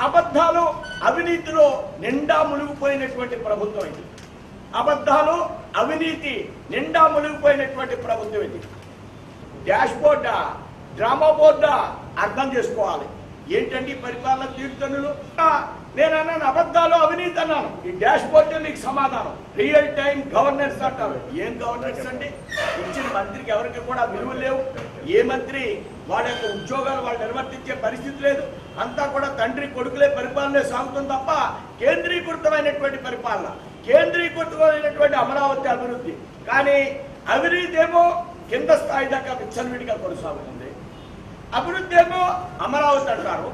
అబద్ధాలు అవినీతిలో నిండా మునిగిపోయినటువంటి ప్రభుత్వం ఇది అబద్ధాలు అవినీతి నిండా మునిగిపోయినటువంటి ప్రభుత్వం ఇది డాష్ బోర్డా డ్రామా బోర్డా అర్థం చేసుకోవాలి ఏంటండి ఈ పరిపాలన తీరుతనులు ఆ, నేను అన్నాను అబద్ధాలు అవినీతి అన్నాను ఈ డాష్ బోర్డు నీకు సమాధానం రియల్ టైం గవర్నెన్స్ అంటారు ఏం గవర్నెన్స్ అండి ఇచ్చిన మంత్రికి ఎవరికి కూడా విలువ లేవు ఏ మంత్రి వాళ్ళ యొక్క ఉద్యోగాలు వాళ్ళు నిర్వర్తించే పరిస్థితి లేదు అంతా కూడా తండ్రి కొడుకులే పరిపాలనే సాగుతుంది తప్ప కేంద్రీకృతమైనటువంటి పరిపాలన కేంద్రీకృతమైనటువంటి అమరావతి అభివృద్ధి కానీ అవినీతి ఏమో కింద స్థాయి దాకా విచ్చలవిడిగా కొనసాగుతుంది అభివృద్ధి ఏమో అమరావతి అంటారు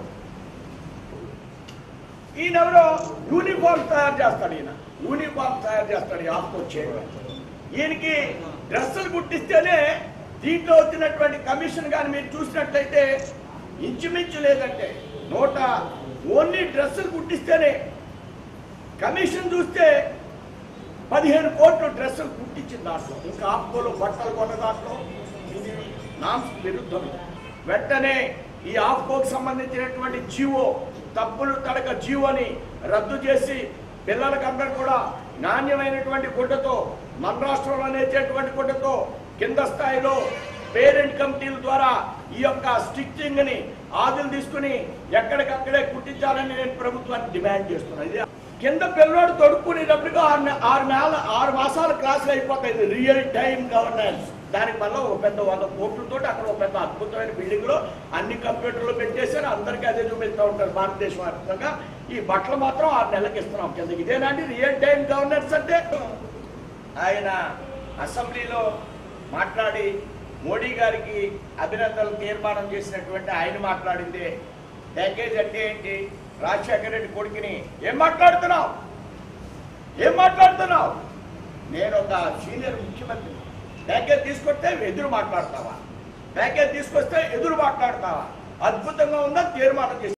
ఈయనెవరో యూనిఫామ్ తయారు చేస్తాడు ఈయన యూనిఫామ్ తయారు చేస్తాడు ఈ ఆఫ్కో చైర్మన్ ఈయనకి డ్రెస్సులు కుట్టిస్తేనే దీంట్లో వచ్చినటువంటి కమిషన్ కానీ మీరు చూసినట్లయితే ఇంచుమించు లేదంటే నూట ఓన్లీ డ్రెస్సులు కుట్టిస్తేనే కమిషన్ చూస్తే పదిహేను కోట్లు డ్రెస్సులు కుట్టించిన దాంట్లో ఇంకా ఆప్కోలో బట్టలు కొన్న దాంట్లో ఇది నామ్స్ విరుద్ధం వెంటనే ఈ ఆప్కోకు సంబంధించినటువంటి జీవో తప్పులు తడక జీవోని రద్దు చేసి పిల్లలకందరూ కూడా నాణ్యమైనటువంటి గుడ్డతో మన రాష్ట్రంలో నేర్చేటువంటి గుడ్డతో కింద స్థాయిలో పేరెంట్ కమిటీల ద్వారా ఈ యొక్క స్టిచ్చింగ్ ని ఆదులు తీసుకుని ఎక్కడికక్కడే కుట్టించాలని నేను ప్రభుత్వాన్ని డిమాండ్ చేస్తున్నాను ఇది కింద పిల్లోడు తొడుక్కునేటప్పటికి ఆరు నె- ఆరు నెలల ఆరు మాసాల క్లాసులు అయిపోతాయి ఇది రియల్ టైం గవర్నెన్స్ దానికి వల్ల ఒక పెద్ద వంద కోట్లతో అక్కడ ఒక పెద్ద అద్భుతమైన బిల్డింగ్ లో అన్ని కంప్యూటర్లు పెట్టేశారు అందరికీ అదే చూపిస్తూ ఉంటారు భారతదేశం వ్యాప్తంగా ఈ బట్టలు మాత్రం ఆరు నెలలకు ఇస్తున్నాం కింద ఇదేనండి రియల్ టైం గవర్నెన్స్ అంటే ఆయన అసెంబ్లీలో మాట్లాడి మోడీ గారికి అభినందనలు తీర్మానం చేసినటువంటి ఆయన మాట్లాడిందే ప్యాకేజ్ అంటే ఏంటి రాజశేఖర రెడ్డి కొడుకుని ఏం మాట్లాడుతున్నావు ఏం మాట్లాడుతున్నావు నేను ఒక సీనియర్ ముఖ్యమంత్రి ప్యాకేజ్ తీసుకొస్తే ఎదురు మాట్లాడతావా ప్యాకేజ్ తీసుకొస్తే ఎదురు మాట్లాడతావా అద్భుతంగా ఉందా తీర్మానం చేసి